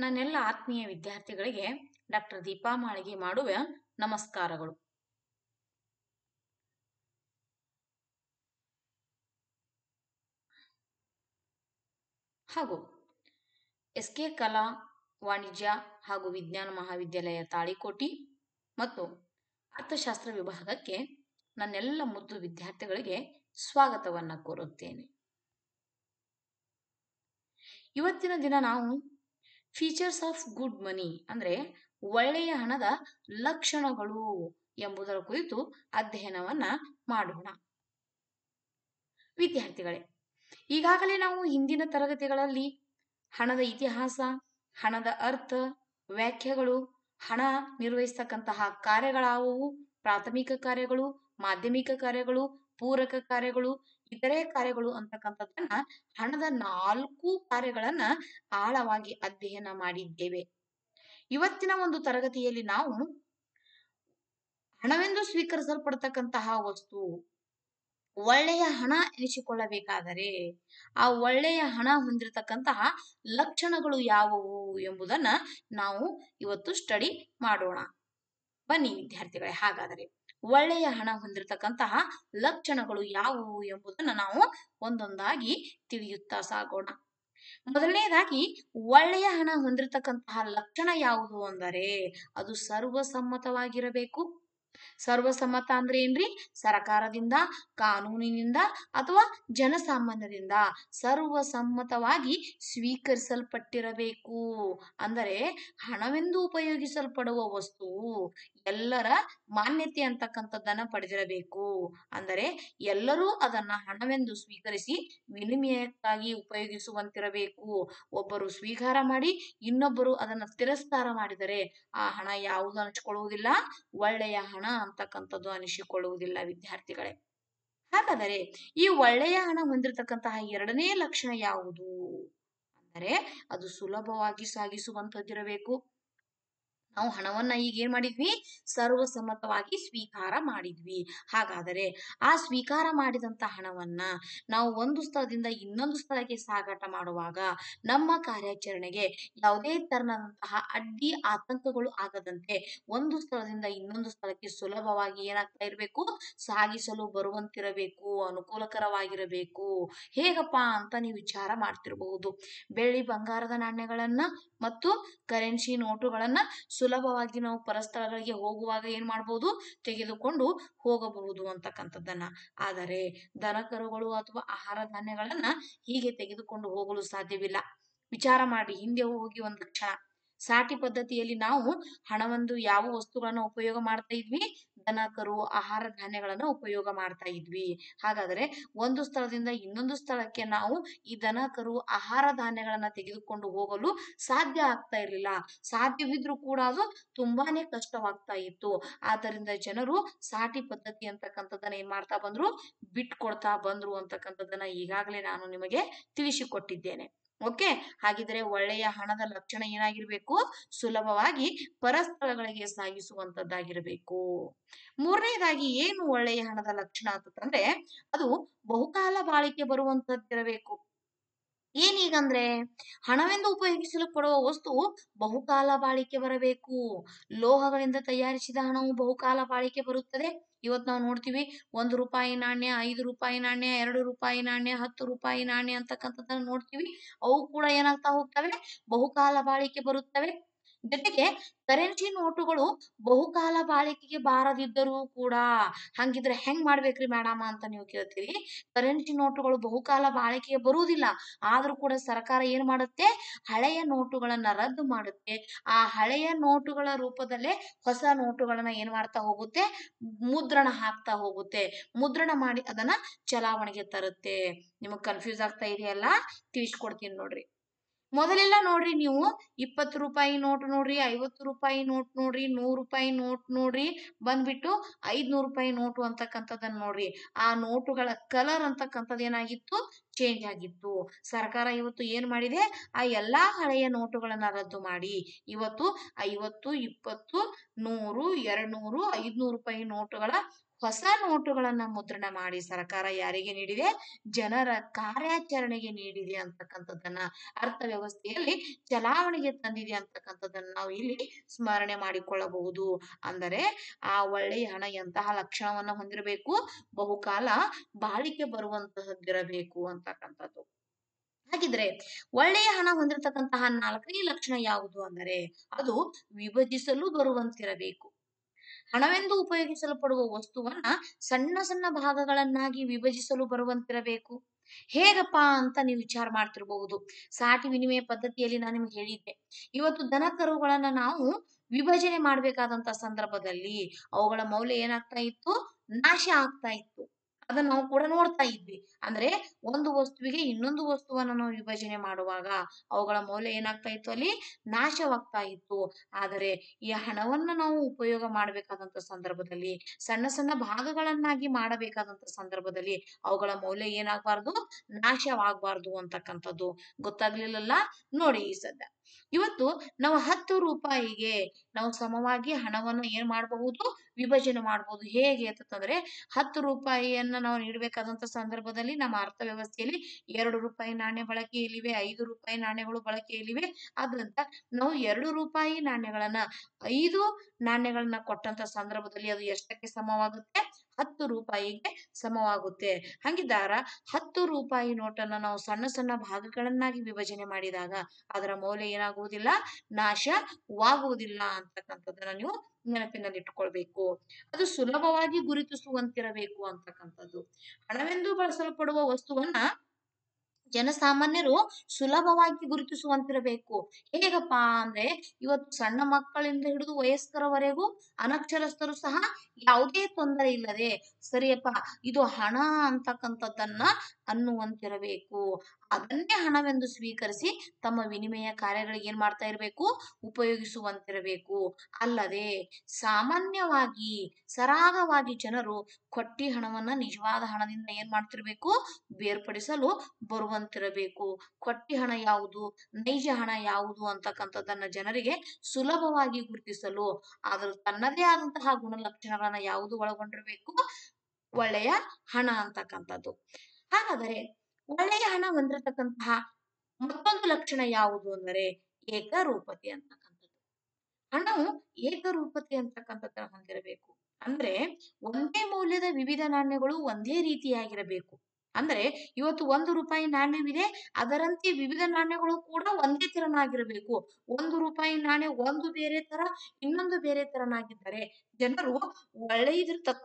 ನನ್ನೆಲ್ಲ ಆತ್ಮೀಯ ವಿದ್ಯಾರ್ಥಿಗಳಿಗೆ ಡಾಕ್ಟರ್ ದೀಪಾ ಮಾಳಿಗೆ ಮಾಡುವ ನಮಸ್ಕಾರಗಳು ಹಾಗೂ ಎಸ್ ಕೆ ಕಲಾ ವಾಣಿಜ್ಯ ಹಾಗೂ ವಿಜ್ಞಾನ ಮಹಾವಿದ್ಯಾಲಯ ತಾಳಿಕೋಟಿ ಮತ್ತು ಅರ್ಥಶಾಸ್ತ್ರ ವಿಭಾಗಕ್ಕೆ ನನ್ನೆಲ್ಲ ಮುದ್ದು ವಿದ್ಯಾರ್ಥಿಗಳಿಗೆ ಸ್ವಾಗತವನ್ನು ಕೋರುತ್ತೇನೆ ಇವತ್ತಿನ ದಿನ ನಾವು ಫೀಚರ್ಸ್ ಆಫ್ ಗುಡ್ ಮನಿ ಅಂದ್ರೆ ಒಳ್ಳೆಯ ಹಣದ ಲಕ್ಷಣಗಳು ಎಂಬುದರ ಕುರಿತು ಅಧ್ಯಯನವನ್ನ ಮಾಡೋಣ ವಿದ್ಯಾರ್ಥಿಗಳೇ ಈಗಾಗಲೇ ನಾವು ಹಿಂದಿನ ತರಗತಿಗಳಲ್ಲಿ ಹಣದ ಇತಿಹಾಸ ಹಣದ ಅರ್ಥ ವ್ಯಾಖ್ಯೆಗಳು ಹಣ ನಿರ್ವಹಿಸ್ತಕ್ಕಂತಹ ಕಾರ್ಯಗಳಾವುವು ಪ್ರಾಥಮಿಕ ಕಾರ್ಯಗಳು ಮಾಧ್ಯಮಿಕ ಕಾರ್ಯಗಳು ಪೂರಕ ಕಾರ್ಯಗಳು ಇತರೆ ಕಾರ್ಯಗಳು ಅಂತಕ್ಕಂಥದ್ದನ್ನ ಹಣದ ನಾಲ್ಕು ಕಾರ್ಯಗಳನ್ನ ಆಳವಾಗಿ ಅಧ್ಯಯನ ಮಾಡಿದ್ದೇವೆ ಇವತ್ತಿನ ಒಂದು ತರಗತಿಯಲ್ಲಿ ನಾವು ಹಣವೆಂದು ಸ್ವೀಕರಿಸಲ್ಪಡ್ತಕ್ಕಂತಹ ವಸ್ತು ಒಳ್ಳೆಯ ಹಣ ಎನಿಸಿಕೊಳ್ಳಬೇಕಾದರೆ ಆ ಒಳ್ಳೆಯ ಹಣ ಹೊಂದಿರತಕ್ಕಂತಹ ಲಕ್ಷಣಗಳು ಯಾವುವು ಎಂಬುದನ್ನ ನಾವು ಇವತ್ತು ಸ್ಟಡಿ ಮಾಡೋಣ ಬನ್ನಿ ವಿದ್ಯಾರ್ಥಿಗಳೇ ಹಾಗಾದರೆ ಒಳ್ಳೆಯ ಹಣ ಹೊಂದಿರತಕ್ಕಂತಹ ಲಕ್ಷಣಗಳು ಯಾವುವು ಎಂಬುದನ್ನು ನಾವು ಒಂದೊಂದಾಗಿ ತಿಳಿಯುತ್ತಾ ಸಾಗೋಣ ಮೊದಲನೇದಾಗಿ ಒಳ್ಳೆಯ ಹಣ ಹೊಂದಿರತಕ್ಕಂತಹ ಲಕ್ಷಣ ಯಾವುದು ಅಂದರೆ ಅದು ಸರ್ವಸಮ್ಮತವಾಗಿರಬೇಕು ಸರ್ವಸಮ್ಮತ ಅಂದ್ರೆ ಏನ್ರಿ ಸರಕಾರದಿಂದ ಕಾನೂನಿನಿಂದ ಅಥವಾ ಜನಸಾಮಾನ್ಯರಿಂದ ಸರ್ವಸಮ್ಮತವಾಗಿ ಸ್ವೀಕರಿಸಲ್ಪಟ್ಟಿರಬೇಕು ಅಂದರೆ ಹಣವೆಂದು ಉಪಯೋಗಿಸಲ್ಪಡುವ ವಸ್ತುವು ಎಲ್ಲರ ಮಾನ್ಯತೆ ಅಂತಕ್ಕಂಥದ್ದನ್ನ ಪಡೆದಿರಬೇಕು ಅಂದರೆ ಎಲ್ಲರೂ ಅದನ್ನ ಹಣವೆಂದು ಸ್ವೀಕರಿಸಿ ವಿನಿಮಯಕ್ಕಾಗಿ ಉಪಯೋಗಿಸುವಂತಿರಬೇಕು ಒಬ್ಬರು ಸ್ವೀಕಾರ ಮಾಡಿ ಇನ್ನೊಬ್ಬರು ಅದನ್ನ ತಿರಸ್ಕಾರ ಮಾಡಿದರೆ ಆ ಹಣ ಯಾವುದು ಅನಿಸಿಕೊಳ್ಳುವುದಿಲ್ಲ ಒಳ್ಳೆಯ ಹಣ ಅಂತಕ್ಕಂಥದ್ದು ಅನಿಸಿಕೊಳ್ಳುವುದಿಲ್ಲ ವಿದ್ಯಾರ್ಥಿಗಳೇ ಹಾಗಾದರೆ ಈ ಒಳ್ಳೆಯ ಹಣ ಹೊಂದಿರತಕ್ಕಂತಹ ಎರಡನೇ ಲಕ್ಷಣ ಯಾವುದು ಅಂದರೆ ಅದು ಸುಲಭವಾಗಿ ಸಾಗಿಸುವಂತದ್ದಿರಬೇಕು ನಾವು ಹಣವನ್ನ ಈಗ ಏನ್ ಮಾಡಿದ್ವಿ ಸರ್ವಸಮ್ಮತವಾಗಿ ಸ್ವೀಕಾರ ಮಾಡಿದ್ವಿ ಹಾಗಾದರೆ ಆ ಸ್ವೀಕಾರ ಮಾಡಿದಂತ ಹಣವನ್ನ ನಾವು ಒಂದು ಸ್ಥಳದಿಂದ ಇನ್ನೊಂದು ಸ್ಥಳಕ್ಕೆ ಸಾಗಾಟ ಮಾಡುವಾಗ ನಮ್ಮ ಕಾರ್ಯಾಚರಣೆಗೆ ಯಾವುದೇ ತರನಾದಂತಹ ಅಡ್ಡಿ ಆತಂಕಗಳು ಆಗದಂತೆ ಒಂದು ಸ್ಥಳದಿಂದ ಇನ್ನೊಂದು ಸ್ಥಳಕ್ಕೆ ಸುಲಭವಾಗಿ ಏನಾಗ್ತಾ ಇರಬೇಕು ಸಾಗಿಸಲು ಬರುವಂತಿರಬೇಕು ಅನುಕೂಲಕರವಾಗಿರಬೇಕು ಹೇಗಪ್ಪ ಅಂತ ನೀವು ವಿಚಾರ ಮಾಡ್ತಿರಬಹುದು ಬೆಳ್ಳಿ ಬಂಗಾರದ ನಾಣ್ಯಗಳನ್ನ ಮತ್ತು ಕರೆನ್ಸಿ ನೋಟುಗಳನ್ನ ಸುಲಭವಾಗಿ ನಾವು ಪರಸ್ಥಳಗಳಿಗೆ ಹೋಗುವಾಗ ಏನ್ ಮಾಡ್ಬೋದು ತೆಗೆದುಕೊಂಡು ಹೋಗಬಹುದು ಅಂತಕ್ಕಂಥದ್ದನ್ನ ಆದರೆ ದನಕರುಗಳು ಅಥವಾ ಆಹಾರ ಧಾನ್ಯಗಳನ್ನ ಹೀಗೆ ತೆಗೆದುಕೊಂಡು ಹೋಗಲು ಸಾಧ್ಯವಿಲ್ಲ ವಿಚಾರ ಮಾಡಿ ಹಿಂದೆ ಹೋಗಿ ಒಂದು ಕ್ಷಣ ಸಾಟಿ ಪದ್ಧತಿಯಲ್ಲಿ ನಾವು ಹಣವೊಂದು ಯಾವ ವಸ್ತುಗಳನ್ನ ಉಪಯೋಗ ಮಾಡ್ತಾ ಇದ್ವಿ ದನ ಕರು ಆಹಾರ ಧಾನ್ಯಗಳನ್ನ ಉಪಯೋಗ ಮಾಡ್ತಾ ಇದ್ವಿ ಹಾಗಾದರೆ ಒಂದು ಸ್ಥಳದಿಂದ ಇನ್ನೊಂದು ಸ್ಥಳಕ್ಕೆ ನಾವು ಈ ದನ ಕರು ಆಹಾರ ಧಾನ್ಯಗಳನ್ನ ತೆಗೆದುಕೊಂಡು ಹೋಗಲು ಸಾಧ್ಯ ಆಗ್ತಾ ಇರಲಿಲ್ಲ ಸಾಧ್ಯವಿದ್ರೂ ಕೂಡ ಅದು ತುಂಬಾನೇ ಕಷ್ಟವಾಗ್ತಾ ಇತ್ತು ಆದ್ದರಿಂದ ಜನರು ಸಾಟಿ ಪದ್ಧತಿ ಅಂತಕ್ಕಂಥದ್ದನ್ನ ಏನ್ ಮಾಡ್ತಾ ಬಂದ್ರು ಬಿಟ್ಕೊಡ್ತಾ ಬಂದ್ರು ಅಂತಕ್ಕಂಥದ್ದನ್ನ ಈಗಾಗಲೇ ನಾನು ನಿಮಗೆ ತಿಳಿಸಿಕೊಟ್ಟಿದ್ದೇನೆ ಓಕೆ ಹಾಗಿದ್ರೆ ಒಳ್ಳೆಯ ಹಣದ ಲಕ್ಷಣ ಏನಾಗಿರ್ಬೇಕು ಸುಲಭವಾಗಿ ಪರಸ್ಥಳಗಳಿಗೆ ಸಾಗಿಸುವಂತದ್ದಾಗಿರಬೇಕು ಮೂರನೇದಾಗಿ ಏನು ಒಳ್ಳೆಯ ಹಣದ ಲಕ್ಷಣ ಅಂತಂದ್ರೆ ಅದು ಬಹುಕಾಲ ಬಾಳಿಕೆ ಬರುವಂತದ್ದಿರಬೇಕು ಏನೀಗಂದ್ರೆ ಹಣವೆಂದು ಉಪಯೋಗಿಸಲು ಪಡುವ ವಸ್ತು ಬಹುಕಾಲ ಬಾಳಿಕೆ ಬರಬೇಕು ಲೋಹಗಳಿಂದ ತಯಾರಿಸಿದ ಹಣವು ಬಹುಕಾಲ ಬಾಳಿಕೆ ಬರುತ್ತದೆ ಇವತ್ತು ನಾವು ನೋಡ್ತೀವಿ ಒಂದು ರೂಪಾಯಿ ನಾಣ್ಯ ಐದು ರೂಪಾಯಿ ನಾಣ್ಯ ಎರಡು ರೂಪಾಯಿ ನಾಣ್ಯ ಹತ್ತು ರೂಪಾಯಿ ನಾಣ್ಯ ಅಂತಕ್ಕಂಥದ್ದನ್ನ ನೋಡ್ತೀವಿ ಅವು ಕೂಡ ಏನಾಗ್ತಾ ಹೋಗ್ತವೆ ಬಹುಕಾಲ ಬಾಳಿಕೆ ಬರುತ್ತವೆ ಜೊತೆಗೆ ಕರೆನ್ಸಿ ನೋಟುಗಳು ಬಹುಕಾಲ ಬಾಳಿಕೆಗೆ ಬಾರದಿದ್ದರೂ ಕೂಡ ಹಂಗಿದ್ರೆ ಹೆಂಗ್ ಮಾಡ್ಬೇಕ್ರಿ ಮೇಡಮ್ ಅಂತ ನೀವು ಕೇಳ್ತೀರಿ ಕರೆನ್ಸಿ ನೋಟುಗಳು ಬಹುಕಾಲ ಬಾಳಿಕೆಗೆ ಬರುವುದಿಲ್ಲ ಆದ್ರೂ ಕೂಡ ಸರ್ಕಾರ ಏನ್ ಮಾಡುತ್ತೆ ಹಳೆಯ ನೋಟುಗಳನ್ನ ರದ್ದು ಮಾಡುತ್ತೆ ಆ ಹಳೆಯ ನೋಟುಗಳ ರೂಪದಲ್ಲೇ ಹೊಸ ನೋಟುಗಳನ್ನ ಏನ್ ಮಾಡ್ತಾ ಹೋಗುತ್ತೆ ಮುದ್ರಣ ಹಾಕ್ತಾ ಹೋಗುತ್ತೆ ಮುದ್ರಣ ಮಾಡಿ ಅದನ್ನ ಚಲಾವಣೆಗೆ ತರುತ್ತೆ ನಿಮಗ್ ಕನ್ಫ್ಯೂಸ್ ಆಗ್ತಾ ಇದೆಯಲ್ಲ ತಿಳಿಸ್ಕೊಡ್ತೀನಿ ನೋಡ್ರಿ ಮೊದಲೆಲ್ಲ ನೋಡ್ರಿ ನೀವು ಇಪ್ಪತ್ತು ರೂಪಾಯಿ ನೋಟ್ ನೋಡ್ರಿ ಐವತ್ತು ರೂಪಾಯಿ ನೋಟ್ ನೋಡ್ರಿ ನೂರು ರೂಪಾಯಿ ನೋಟ್ ನೋಡ್ರಿ ಬಂದ್ಬಿಟ್ಟು ಐದ್ನೂರು ರೂಪಾಯಿ ನೋಟು ಅಂತಕ್ಕಂಥದ್ದನ್ನ ನೋಡ್ರಿ ಆ ನೋಟುಗಳ ಕಲರ್ ಅಂತಕ್ಕಂಥದ್ದು ಏನಾಗಿತ್ತು ಚೇಂಜ್ ಆಗಿತ್ತು ಸರ್ಕಾರ ಇವತ್ತು ಏನ್ ಮಾಡಿದೆ ಆ ಎಲ್ಲಾ ಹಳೆಯ ನೋಟುಗಳನ್ನ ರದ್ದು ಮಾಡಿ ಇವತ್ತು ಐವತ್ತು ಇಪ್ಪತ್ತು ನೂರು ಎರಡ್ ನೂರು ಐದ್ನೂರು ರೂಪಾಯಿ ನೋಟುಗಳ ಹೊಸ ನೋಟುಗಳನ್ನ ಮುದ್ರಣ ಮಾಡಿ ಸರ್ಕಾರ ಯಾರಿಗೆ ನೀಡಿದೆ ಜನರ ಕಾರ್ಯಾಚರಣೆಗೆ ನೀಡಿದೆ ಅಂತಕ್ಕಂಥದ್ದನ್ನ ಅರ್ಥವ್ಯವಸ್ಥೆಯಲ್ಲಿ ಚಲಾವಣೆಗೆ ತಂದಿದೆ ಅಂತಕ್ಕಂಥದ್ದನ್ನ ನಾವು ಇಲ್ಲಿ ಸ್ಮರಣೆ ಮಾಡಿಕೊಳ್ಳಬಹುದು ಅಂದರೆ ಆ ಒಳ್ಳೆಯ ಹಣ ಎಂತಹ ಲಕ್ಷಣವನ್ನ ಹೊಂದಿರಬೇಕು ಬಹುಕಾಲ ಬಾಳಿಕೆ ಬರುವಂತಹದ್ದಿರಬೇಕು ಅಂತಕ್ಕಂಥದ್ದು ಹಾಗಿದ್ರೆ ಒಳ್ಳೆಯ ಹಣ ಹೊಂದಿರತಕ್ಕಂತಹ ನಾಲ್ಕನೇ ಲಕ್ಷಣ ಯಾವುದು ಅಂದರೆ ಅದು ವಿಭಜಿಸಲು ಬರುವಂತಿರಬೇಕು ಹಣವೆಂದು ಉಪಯೋಗಿಸಲ್ಪಡುವ ವಸ್ತುವನ್ನ ಸಣ್ಣ ಸಣ್ಣ ಭಾಗಗಳನ್ನಾಗಿ ವಿಭಜಿಸಲು ಬರುವಂತಿರಬೇಕು ಹೇಗಪ್ಪ ಅಂತ ನೀವು ವಿಚಾರ ಮಾಡ್ತಿರಬಹುದು ಸಾಟಿ ವಿನಿಮಯ ಪದ್ಧತಿಯಲ್ಲಿ ನಾನು ನಿಮ್ಗೆ ಹೇಳಿದ್ದೆ ಇವತ್ತು ದನ ಕರುಗಳನ್ನ ನಾವು ವಿಭಜನೆ ಮಾಡ್ಬೇಕಾದಂತ ಸಂದರ್ಭದಲ್ಲಿ ಅವುಗಳ ಮೌಲ್ಯ ಏನಾಗ್ತಾ ಇತ್ತು ನಾಶ ಆಗ್ತಾ ಇತ್ತು ಅದನ್ನ ನಾವು ಕೂಡ ನೋಡ್ತಾ ಇದ್ವಿ ಅಂದ್ರೆ ಒಂದು ವಸ್ತುವಿಗೆ ಇನ್ನೊಂದು ವಸ್ತುವನ್ನ ನಾವು ವಿಭಜನೆ ಮಾಡುವಾಗ ಅವುಗಳ ಮೌಲ್ಯ ಏನಾಗ್ತಾ ಇತ್ತು ಅಲ್ಲಿ ನಾಶವಾಗ್ತಾ ಇತ್ತು ಆದರೆ ಈ ಹಣವನ್ನ ನಾವು ಉಪಯೋಗ ಮಾಡಬೇಕಾದಂತ ಸಂದರ್ಭದಲ್ಲಿ ಸಣ್ಣ ಸಣ್ಣ ಭಾಗಗಳನ್ನಾಗಿ ಮಾಡಬೇಕಾದಂತ ಸಂದರ್ಭದಲ್ಲಿ ಅವುಗಳ ಮೌಲ್ಯ ಏನಾಗಬಾರ್ದು ನಾಶವಾಗಬಾರ್ದು ಅಂತಕ್ಕಂಥದ್ದು ಗೊತ್ತಾಗ್ಲಿಲ್ಲಲ್ಲ ನೋಡಿ ಈ ಸದ್ಯ ಇವತ್ತು ನಾವು ಹತ್ತು ರೂಪಾಯಿಗೆ ನಾವು ಸಮವಾಗಿ ಹಣವನ್ನ ಏನ್ ಮಾಡಬಹುದು ವಿಭಜನೆ ಮಾಡಬಹುದು ಹೇಗೆ ಅಂತಂದ್ರೆ ಹತ್ತು ರೂಪಾಯಿಯನ್ನ ನಾವು ನೀಡಬೇಕಾದಂತ ಸಂದರ್ಭದಲ್ಲಿ ನಮ್ಮ ಅರ್ಥವ್ಯವಸ್ಥೆಯಲ್ಲಿ ಎರಡು ರೂಪಾಯಿ ನಾಣ್ಯ ಬಳಕೆಯಲ್ಲಿವೆ ಐದು ರೂಪಾಯಿ ನಾಣ್ಯಗಳು ಬಳಕೆಯಲ್ಲಿವೆ ಆದ್ರಿಂದ ನಾವು ಎರಡು ರೂಪಾಯಿ ನಾಣ್ಯಗಳನ್ನ ಐದು ನಾಣ್ಯಗಳನ್ನ ಕೊಟ್ಟಂತ ಸಂದರ್ಭದಲ್ಲಿ ಅದು ಎಷ್ಟಕ್ಕೆ ಸಮವಾಗುತ್ತೆ ಹತ್ತು ರೂಪಾಯಿಗೆ ಸಮವಾಗುತ್ತೆ ಹಂಗಿದ್ದಾರ ಹತ್ತು ರೂಪಾಯಿ ನೋಟನ್ನ ನಾವು ಸಣ್ಣ ಸಣ್ಣ ಭಾಗಗಳನ್ನಾಗಿ ವಿಭಜನೆ ಮಾಡಿದಾಗ ಅದರ ಮೌಲ್ಯ ಏನಾಗುವುದಿಲ್ಲ ನಾಶವಾಗುವುದಿಲ್ಲ ಅಂತಕ್ಕಂಥದ್ದನ್ನ ನೀವು ನೆನಪಿನಲ್ಲಿ ಇಟ್ಕೊಳ್ಬೇಕು ಅದು ಸುಲಭವಾಗಿ ಗುರುತಿಸುವಂತಿರಬೇಕು ಅಂತಕ್ಕಂಥದ್ದು ಹಣವೆಂದು ಬಳಸಲ್ಪಡುವ ವಸ್ತುವನ್ನ ಜನಸಾಮಾನ್ಯರು ಸುಲಭವಾಗಿ ಗುರುತಿಸುವಂತಿರಬೇಕು ಹೇಗಪ್ಪ ಅಂದ್ರೆ ಇವತ್ತು ಸಣ್ಣ ಮಕ್ಕಳಿಂದ ಹಿಡಿದು ವಯಸ್ಕರವರೆಗೂ ಅನಕ್ಷರಸ್ಥರು ಸಹ ಯಾವುದೇ ತೊಂದರೆ ಇಲ್ಲದೆ ಸರಿಯಪ್ಪ ಇದು ಹಣ ಅಂತಕ್ಕಂಥದ್ದನ್ನ ಅನ್ನುವಂತಿರಬೇಕು ಅದನ್ನೇ ಹಣವೆಂದು ಸ್ವೀಕರಿಸಿ ತಮ್ಮ ವಿನಿಮಯ ಕಾರ್ಯಗಳಿಗೆ ಏನ್ ಮಾಡ್ತಾ ಇರಬೇಕು ಉಪಯೋಗಿಸುವಂತಿರಬೇಕು ಅಲ್ಲದೆ ಸಾಮಾನ್ಯವಾಗಿ ಸರಾಗವಾಗಿ ಜನರು ಕೊಟ್ಟಿ ಹಣವನ್ನ ನಿಜವಾದ ಹಣದಿಂದ ಏನ್ ಮಾಡ್ತಿರ್ಬೇಕು ಬೇರ್ಪಡಿಸಲು ಬರುವಂತಿರಬೇಕು ಕೊಟ್ಟಿ ಹಣ ಯಾವುದು ನೈಜ ಹಣ ಯಾವುದು ಅಂತಕ್ಕಂಥದ್ದನ್ನ ಜನರಿಗೆ ಸುಲಭವಾಗಿ ಗುರುತಿಸಲು ಅದ್ರ ತನ್ನದೇ ಆದಂತಹ ಗುಣಲಕ್ಷಣಗಳನ್ನ ಯಾವುದು ಒಳಗೊಂಡಿರಬೇಕು ಒಳ್ಳೆಯ ಹಣ ಅಂತಕ್ಕಂಥದ್ದು ಹಾಗಾದರೆ ಒಳ್ಳೆಯ ಹಣ ಹೊಂದಿರತಕ್ಕಂತಹ ಮತ್ತೊಂದು ಲಕ್ಷಣ ಯಾವುದು ಅಂದರೆ ಏಕರೂಪತೆ ಅಂತಕ್ಕಂಥದ್ದು ಹಣವು ಏಕರೂಪತೆ ಅಂತಕ್ಕಂಥದ್ದನ್ನ ಹೊಂದಿರಬೇಕು ಅಂದ್ರೆ ಒಂದೇ ಮೌಲ್ಯದ ವಿವಿಧ ನಾಣ್ಯಗಳು ಒಂದೇ ರೀತಿಯಾಗಿರಬೇಕು ಅಂದ್ರೆ ಇವತ್ತು ಒಂದು ರೂಪಾಯಿ ನಾಣ್ಯವಿದೆ ಅದರಂತೆ ವಿವಿಧ ನಾಣ್ಯಗಳು ಕೂಡ ಒಂದೇ ತೆರನಾಗಿರಬೇಕು ಒಂದು ರೂಪಾಯಿ ನಾಣ್ಯ ಒಂದು ಬೇರೆ ತರ ಇನ್ನೊಂದು ಬೇರೆ ತೆರನಾಗಿದ್ದರೆ ಜನರು ಒಳ್ಳೆಯದಿರ್ತಕ್ಕ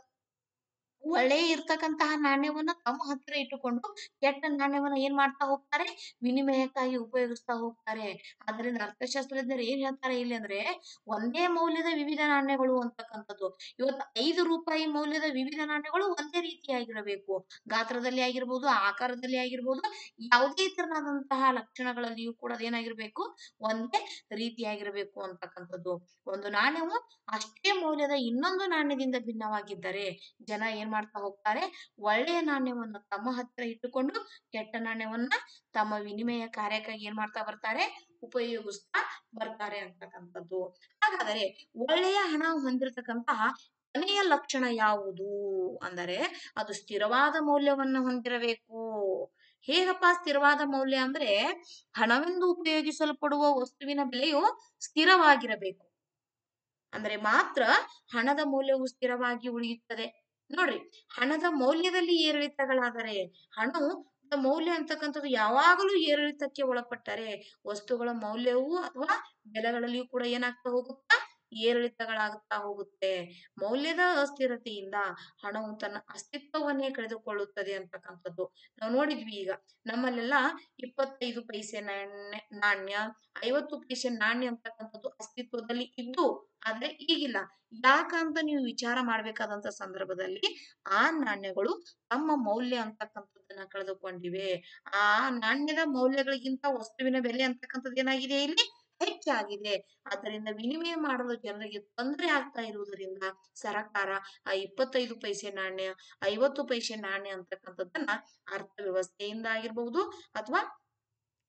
ಒಳ್ಳೆಯ ಇರ್ತಕ್ಕಂತಹ ನಾಣ್ಯವನ್ನ ತಮ್ಮ ಹತ್ತಿರ ಇಟ್ಟುಕೊಂಡು ಕೆಟ್ಟ ನಾಣ್ಯವನ್ನ ಏನ್ ಮಾಡ್ತಾ ಹೋಗ್ತಾರೆ ವಿನಿಮಯಕ್ಕಾಗಿ ಉಪಯೋಗಿಸ್ತಾ ಹೋಗ್ತಾರೆ ಅದರಿಂದ ಅರ್ಥಶಾಸ್ತ್ರಜ್ಞರು ಏನ್ ಹೇಳ್ತಾರೆ ಇಲ್ಲಿ ಅಂದ್ರೆ ಒಂದೇ ಮೌಲ್ಯದ ವಿವಿಧ ನಾಣ್ಯಗಳು ಅಂತಕ್ಕಂಥದ್ದು ಇವತ್ತು ಐದು ರೂಪಾಯಿ ಮೌಲ್ಯದ ವಿವಿಧ ನಾಣ್ಯಗಳು ಒಂದೇ ರೀತಿಯಾಗಿರಬೇಕು ಗಾತ್ರದಲ್ಲಿ ಆಗಿರ್ಬೋದು ಆಕಾರದಲ್ಲಿ ಆಗಿರ್ಬೋದು ಯಾವುದೇ ತರನಾದಂತಹ ಲಕ್ಷಣಗಳಲ್ಲಿಯೂ ಕೂಡ ಅದೇನಾಗಿರ್ಬೇಕು ಒಂದೇ ರೀತಿಯಾಗಿರಬೇಕು ಅಂತಕ್ಕಂಥದ್ದು ಒಂದು ನಾಣ್ಯವು ಅಷ್ಟೇ ಮೌಲ್ಯದ ಇನ್ನೊಂದು ನಾಣ್ಯದಿಂದ ಭಿನ್ನವಾಗಿದ್ದರೆ ಜನ ಏನ್ ಮಾಡ್ತಾ ಹೋಗ್ತಾರೆ ಒಳ್ಳೆಯ ನಾಣ್ಯವನ್ನ ತಮ್ಮ ಹತ್ತಿರ ಇಟ್ಟುಕೊಂಡು ಕೆಟ್ಟ ನಾಣ್ಯವನ್ನ ತಮ್ಮ ವಿನಿಮಯ ಕಾರ್ಯಕ್ಕಾಗಿ ಏನ್ ಮಾಡ್ತಾ ಬರ್ತಾರೆ ಉಪಯೋಗಿಸ್ತಾ ಬರ್ತಾರೆ ಅಂತಕ್ಕಂಥದ್ದು ಹಾಗಾದರೆ ಒಳ್ಳೆಯ ಹಣ ಹೊಂದಿರತಕ್ಕಂತಹ ಕೊನೆಯ ಲಕ್ಷಣ ಯಾವುದು ಅಂದರೆ ಅದು ಸ್ಥಿರವಾದ ಮೌಲ್ಯವನ್ನ ಹೊಂದಿರಬೇಕು ಹೇಗಪ್ಪ ಸ್ಥಿರವಾದ ಮೌಲ್ಯ ಅಂದ್ರೆ ಹಣವೆಂದು ಉಪಯೋಗಿಸಲ್ಪಡುವ ವಸ್ತುವಿನ ಬೆಲೆಯು ಸ್ಥಿರವಾಗಿರಬೇಕು ಅಂದ್ರೆ ಮಾತ್ರ ಹಣದ ಮೌಲ್ಯವು ಸ್ಥಿರವಾಗಿ ಉಳಿಯುತ್ತದೆ ನೋಡ್ರಿ ಹಣದ ಮೌಲ್ಯದಲ್ಲಿ ಏರಿಳಿತಗಳಾದರೆ ಹಣವು ಮೌಲ್ಯ ಅಂತಕ್ಕಂಥದ್ದು ಯಾವಾಗಲೂ ಏರಿಳಿತಕ್ಕೆ ಒಳಪಟ್ಟರೆ ವಸ್ತುಗಳ ಮೌಲ್ಯವೂ ಅಥವಾ ಬೆಲೆಗಳಲ್ಲಿಯೂ ಕೂಡ ಏನಾಗ್ತಾ ಹೋಗುತ್ತಾ ಏರಿಳಿತಗಳಾಗುತ್ತಾ ಹೋಗುತ್ತೆ ಮೌಲ್ಯದ ಅಸ್ಥಿರತೆಯಿಂದ ಹಣವು ತನ್ನ ಅಸ್ತಿತ್ವವನ್ನೇ ಕಳೆದುಕೊಳ್ಳುತ್ತದೆ ಅಂತಕ್ಕಂಥದ್ದು ನಾವು ನೋಡಿದ್ವಿ ಈಗ ನಮ್ಮಲ್ಲೆಲ್ಲ ಇಪ್ಪತ್ತೈದು ಪೈಸೆ ನಾಣ್ಯ ನಾಣ್ಯ ಐವತ್ತು ಪೈಸೆ ನಾಣ್ಯ ಅಂತಕ್ಕಂಥದ್ದು ಅಸ್ತಿತ್ವದಲ್ಲಿ ಇದ್ದು ಆದ್ರೆ ಈಗಿಲ್ಲ ಯಾಕಂತ ನೀವು ವಿಚಾರ ಮಾಡ್ಬೇಕಾದಂತ ಸಂದರ್ಭದಲ್ಲಿ ಆ ನಾಣ್ಯಗಳು ತಮ್ಮ ಮೌಲ್ಯ ಅಂತಕ್ಕಂಥದ್ದನ್ನ ಕಳೆದುಕೊಂಡಿವೆ ಆ ನಾಣ್ಯದ ಮೌಲ್ಯಗಳಿಗಿಂತ ವಸ್ತುವಿನ ಬೆಲೆ ಅಂತಕ್ಕಂಥದ್ದು ಏನಾಗಿದೆ ಇಲ್ಲಿ ಹೆಚ್ಚಾಗಿದೆ ಆದ್ದರಿಂದ ವಿನಿಮಯ ಮಾಡಲು ಜನರಿಗೆ ತೊಂದರೆ ಆಗ್ತಾ ಇರುವುದರಿಂದ ಸರಕಾರ ಆ ಇಪ್ಪತ್ತೈದು ಪೈಸೆ ನಾಣ್ಯ ಐವತ್ತು ಪೈಸೆ ನಾಣ್ಯ ಅಂತಕ್ಕಂಥದ್ದನ್ನ ಅರ್ಥವ್ಯವಸ್ಥೆಯಿಂದ ಆಗಿರ್ಬಹುದು ಅಥವಾ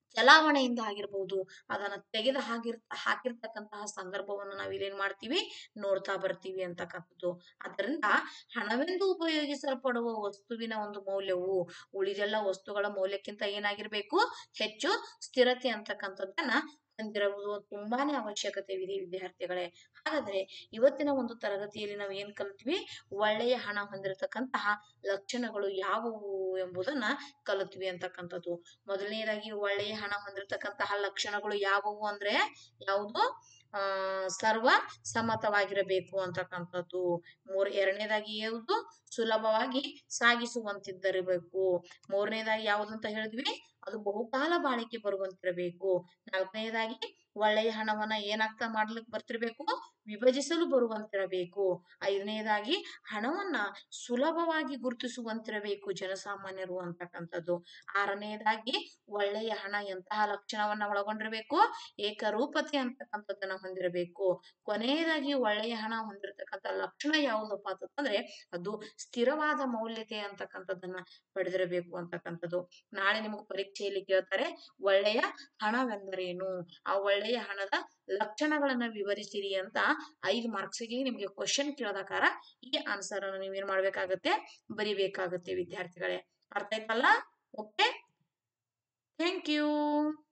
ಚಲಾವಣೆಯಿಂದ ಆಗಿರ್ಬಹುದು ಅದನ್ನ ತೆಗೆದು ಹಾಕಿರ್ ಹಾಕಿರ್ತಕ್ಕಂತಹ ಸಂದರ್ಭವನ್ನು ನಾವ್ ಇಲ್ಲೇನ್ ಮಾಡ್ತೀವಿ ನೋಡ್ತಾ ಬರ್ತೀವಿ ಅಂತಕ್ಕಂಥದ್ದು ಅದರಿಂದ ಹಣವೆಂದು ಉಪಯೋಗಿಸಲ್ಪಡುವ ವಸ್ತುವಿನ ಒಂದು ಮೌಲ್ಯವು ಉಳಿದೆಲ್ಲ ವಸ್ತುಗಳ ಮೌಲ್ಯಕ್ಕಿಂತ ಏನಾಗಿರ್ಬೇಕು ಹೆಚ್ಚು ಸ್ಥಿರತೆ ಅಂತಕ್ಕಂಥದ್ದನ್ನ ಹೊಂದಿರುವುದು ತುಂಬಾನೇ ಅವಶ್ಯಕತೆವಿದೆ ವಿದ್ಯಾರ್ಥಿಗಳೇ ಹಾಗಾದ್ರೆ ಇವತ್ತಿನ ಒಂದು ತರಗತಿಯಲ್ಲಿ ನಾವು ಏನ್ ಕಲಿತ್ವಿ ಒಳ್ಳೆಯ ಹಣ ಹೊಂದಿರತಕ್ಕಂತಹ ಲಕ್ಷಣಗಳು ಯಾವುವು ಎಂಬುದನ್ನ ಕಲಿತ್ವಿ ಅಂತಕ್ಕಂಥದ್ದು ಮೊದಲನೇದಾಗಿ ಒಳ್ಳೆಯ ಹಣ ಹೊಂದಿರತಕ್ಕಂತಹ ಲಕ್ಷಣಗಳು ಯಾವುವು ಅಂದ್ರೆ ಯಾವುದು ಆ ಸರ್ವ ಸಮ್ಮತವಾಗಿರಬೇಕು ಅಂತಕ್ಕಂಥದ್ದು ಮೂರ್ ಎರಡನೇದಾಗಿ ಯಾವುದು ಸುಲಭವಾಗಿ ಸಾಗಿಸುವಂತಿದ್ದಿರಬೇಕು ಮೂರನೇದಾಗಿ ಯಾವುದಂತ ಹೇಳಿದ್ವಿ ಅದು ಬಹುಕಾಲ ಬಾಳಿಕೆ ಬರುವಂತಿರಬೇಕು ನಾಲ್ಕನೇದಾಗಿ ಒಳ್ಳೆಯ ಹಣವನ್ನ ಏನಾಗ್ತಾ ಮಾಡ್ಲಿಕ್ಕೆ ಬರ್ತಿರ್ಬೇಕು ವಿಭಜಿಸಲು ಬರುವಂತಿರಬೇಕು ಐದನೇದಾಗಿ ಹಣವನ್ನ ಸುಲಭವಾಗಿ ಗುರುತಿಸುವಂತಿರಬೇಕು ಜನಸಾಮಾನ್ಯರು ಅಂತಕ್ಕಂಥದ್ದು ಆರನೇದಾಗಿ ಒಳ್ಳೆಯ ಹಣ ಎಂತಹ ಲಕ್ಷಣವನ್ನ ಒಳಗೊಂಡಿರಬೇಕು ಏಕರೂಪತೆ ಅಂತಕ್ಕಂಥದ್ದನ್ನ ಹೊಂದಿರಬೇಕು ಕೊನೆಯದಾಗಿ ಒಳ್ಳೆಯ ಹಣ ಹೊಂದಿರತಕ್ಕಂಥ ಲಕ್ಷಣ ಯಾವುದಪ್ಪ ಅಂತಂದ್ರೆ ಅದು ಸ್ಥಿರವಾದ ಮೌಲ್ಯತೆ ಅಂತಕ್ಕಂಥದ್ದನ್ನ ಪಡೆದಿರಬೇಕು ಅಂತಕ್ಕಂಥದ್ದು ನಾಳೆ ನಿಮಗೆ ಪರೀಕ್ಷೆಯಲ್ಲಿ ಕೇಳ್ತಾರೆ ಒಳ್ಳೆಯ ಹಣವೆಂದರೇನು ಆ ಒಳ್ಳೆಯ ಹಣದ ಲಕ್ಷಣಗಳನ್ನ ವಿವರಿಸಿರಿ ಅಂತ ಐದು ಮಾರ್ಕ್ಸ್ಗೆ ನಿಮ್ಗೆ ಕ್ವಶನ್ ಕೇಳದಕಾರ ಈ ಆನ್ಸರ್ ಅನ್ನು ನೀವೇನ್ ಮಾಡ್ಬೇಕಾಗತ್ತೆ ಬರಿಬೇಕಾಗತ್ತೆ ವಿದ್ಯಾರ್ಥಿಗಳೇ ಅರ್ಥ ಆಯ್ತಲ್ಲ ಓಕೆ ಥ್ಯಾಂಕ್ ಯು